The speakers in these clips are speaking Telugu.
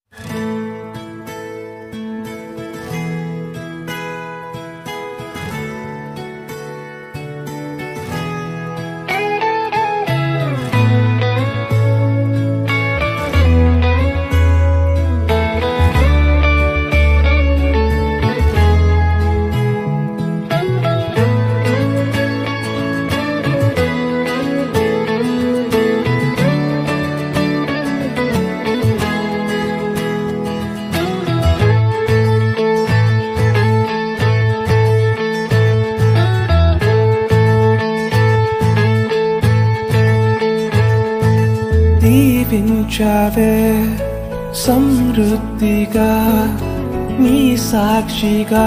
దీవించావే సమృద్ధిగా నీ సాక్షిగా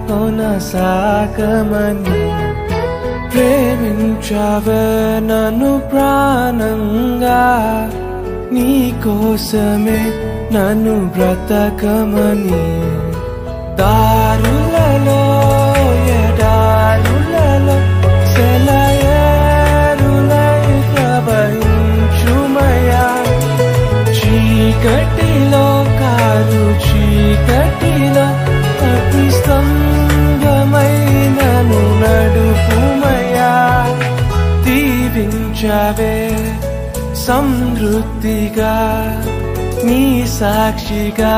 కొనసాగమని ప్రేమించావే నన్ను ప్రాణంగా నీ కోసమే నన్ను బ్రతకమని దారులలో ఎడారులలో సెలయేరులై ప్రవహించుమయా చీకటిలో కారు చీకటిలో అతి స్తంభమైనను నడుపుమయా దీవించవే సమృద్ధిగా నీ సాక్షిగా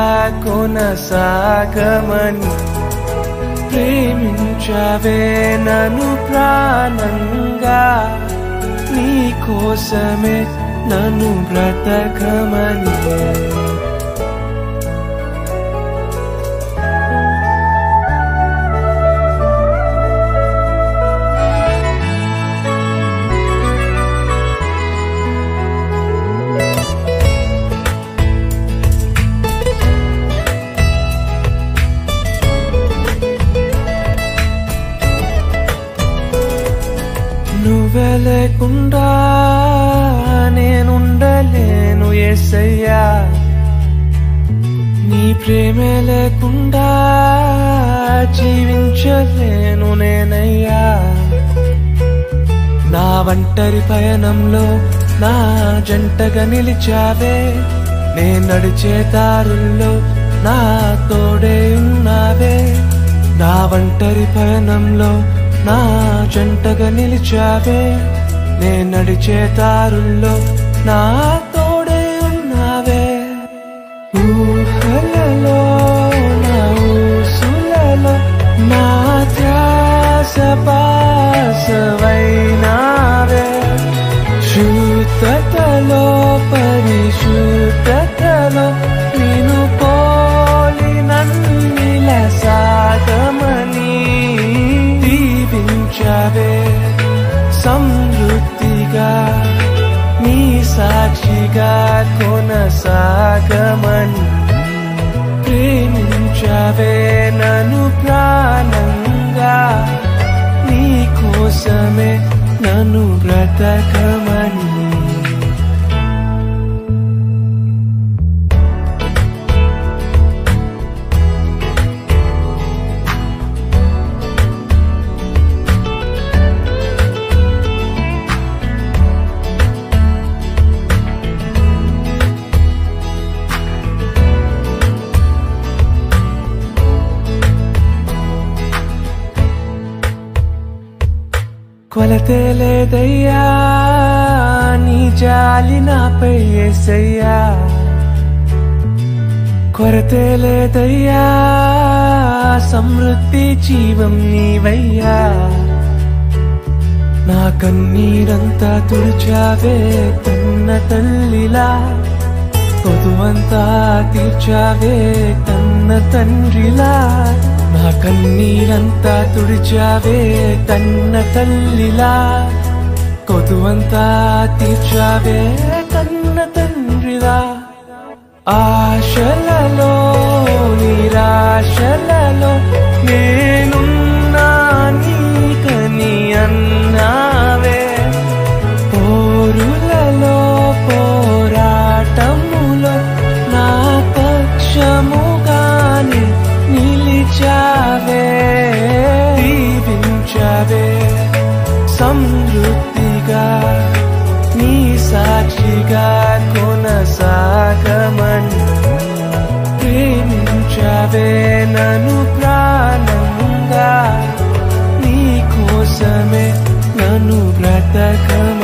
కొనసాగమని ప్రేమించవే నన్ను ప్రాణంగా నీ కోసమే నన్ను బ్రతకమని నువ్వే లేకుండా నేనుండలేను ఎసయ్యా నీ ప్రేమే లేకుండా జీవించలేను నేనయ్యా నా ఒంటరి పయనంలో నా జంటగా నిలిచావే నే నడిచే దారుల్లో నా తోడే ఉన్నావే నా ఒంటరి పయనంలో నా జంటగా నిలిచావే నే నడిచే దారుల్లో నా తోడే ఉన్నావే ఊహలలో నా ఊసులలో నా ధ్యాస పాసవైనావే శుద్ధతలో పరిశుద్ధతలో నేను పోలి నన్నిల సాగమని దీవించవే సమృద్ధిగా నీ సాక్షిగా కొనసాగమని ప్రేమించవే నన్ను ప్రాణంగా నీ కోసమే నన్ను బ్రతకమని కొలతే లేదయ్యా నీ జాలి నాపై ఏసయ్యా కొరతే లేదయ్యా సమృద్ధి జీవం నీవయ్యా నా కన్నీరంతా తుడిచావే కన్న తల్లిలా పొదువంతా తీర్చావే కన్న తండ్రిలా నా కన్నీరంతా తుడిచావే కన్న తల్లిలా కొదువంతా తీర్చావే కన్న తండ్రిలా ఆశలలో నిరాశలలో నేనున్నా నీకని అన్నావే పోరులలో పోరాటములో నా పక్షముగాని నిలిచావే దీవించవే సమృద్ధిగా నీ సాక్షిగా కొనసాగమని కోసమే నన్ను బ్రతకం